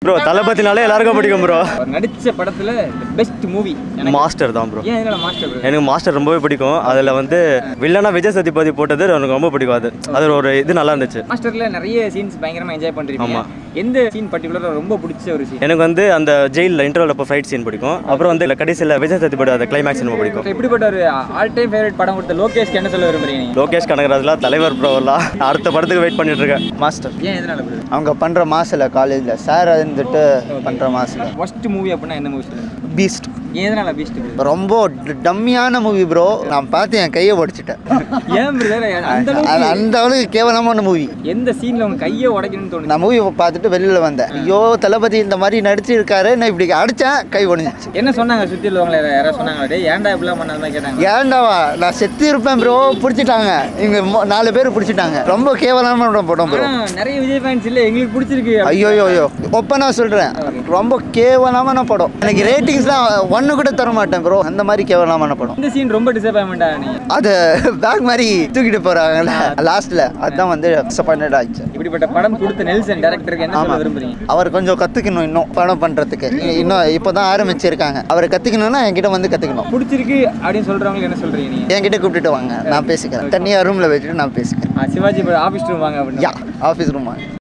Bro தளபதினாலே எல்லாருக்கும் பிடிக்கும் bro அவர் நடிச்ச படத்துல பெஸ்ட் மூவி மாஸ்டர் தான் ப்ரோ ஏன் இதனால மாஸ்டர் bro? எனக்கு மாஸ்டர் ரொம்பவே பிடிக்கும் அதில் வந்து வில்லனா விஜய் சத்யபதி போட்டது எனக்கு ரொம்ப பிடிக்கும் அது அது ஒரு இது நல்லா இருந்துச்சு மாஸ்டர்ல நிறைய சீன்ஸ் பயங்கரமா என்ஜாய் பண்றீங்க ஆமா. எந்த சீன் பர்டிகுலரா ரொம்ப பிடிச்ச ஒரு சீன் எனக்கு வந்து அந்த ஜெயிலில் இன்டர்வல் அப்போ ஃபைட் சீன் பிடிக்கும் அப்புறம் வந்து கடைசியில் விஜய் சத்யபதி அந்த கிளைமேக்ஸ் ரொம்ப பிடிக்கும் எப்படிப்பட்ட ஒரு ஆல் டைம் ஃபேவரட் படம் கொடுத்த லோகேஷ்க்கு என்ன சொல்ல விரும்புறீங்க நீங்க? லோகேஷ் கனகராஜ்லாம் தலைவர் ப்ரோலாம் அடுத்த படத்துக்கு வெயிட் பண்ணிட்டு இருக்கேன் மாஸ்டர் ஏன் எதனால bro? அவங்க பண்ணுற மாசில் காலேஜில் சார் இருந்துட்டு பண்ணுற மாசில் ஃபர்ஸ்ட் மூவி அப்படின்னா எந்த மூவி சொல்லுங்க பீஸ்ட் ஏன் எதனால பீஸ்ட் ரொம்ப டம்மியான மூவி ப்ரோ நான் பார்த்து என் கையை உடைச்சிட்டேன் ஏன் பிரதர் அந்த அது அளவுக்கு அந்த அளவுக்கு கேவலமான மூவி எந்த சீன்ல உங்க கையை உடைக்கணும்னு தோணுது நான் மூவி பார்த்துட்டு வெளியில் வந்தேன் ஐயோ தளபதி இந்த மாதிரி நடிச்சிருக்காரு நான் இப்படி அடித்தேன் கை உடஞ்சிச்சு என்ன சொன்னாங்க சுத்தி உள்ளவங்கள யாராவது சொன்னாங்க டேய் ஏன்டா இப்படிலாம் பண்ண மாதிரி கேட்டாங்க ஏன்டாவா நான் செத்து இருப்பேன் ப்ரோ பிடிச்சிட்டாங்க இங்கே நாலு பேர் பிடிச்சிட்டாங்க ரொம்ப கேவலமான படம் ப்ரோ ஆனா நிறைய விஜய் ஃபேன்ஸ் இல்ல எங்களுக்கு பிடிச்சிருக்கு ஐயோ ஐயோ ஒப்ப நான் சொல்கிறேன் ரொம்ப கேவலமான படம் எனக்கு ரேட்டிங்ஸ்லாம் ஒன்று கூட தர மாட்டேன் ப்ரோ அந்த மாதிரி கேவலமான படம் இந்த சீன் ரொம்ப டிசப்பாயின்மெண்டா நீங்க அது பேக் மாதிரி தூக்கிட்டு போகிறாங்கல்ல லாஸ்ட்டில் அதுதான் வந்து டிசப்பாயின்ட் ஆச்சு இப்படிப்பட்ட படம் கொடுத்த நெல்சன் டேரக்டருக்கு என்ன சொல்ல ஆமாம் விரும்புறீங்க அவர் கொஞ்சம் கற்றுக்கணும் இன்னும் படம் பண்ணுறதுக்கு இன்னும் இப்போ தான் ஆரம்பிச்சிருக்காங்க அவர் கற்றுக்கணும்னா என்கிட்ட வந்து கற்றுக்கணும் பிடிச்சிருக்கு அப்படின்னு சொல்றவங்களுக்கு என்ன சொல்றீங்க நீங்க என்கிட்ட கூப்பிட்டுட்டு வாங்க நான் பேசிக்கிறேன் தனியாக ரூமில் வச்சுட்டு நான் பேசிக்கிறேன் ஆ, சிவாஜி ஆஃபீஸ் ரூம் வாங்க அப்படின்னு யா ஆஃபீஸ் ரூமா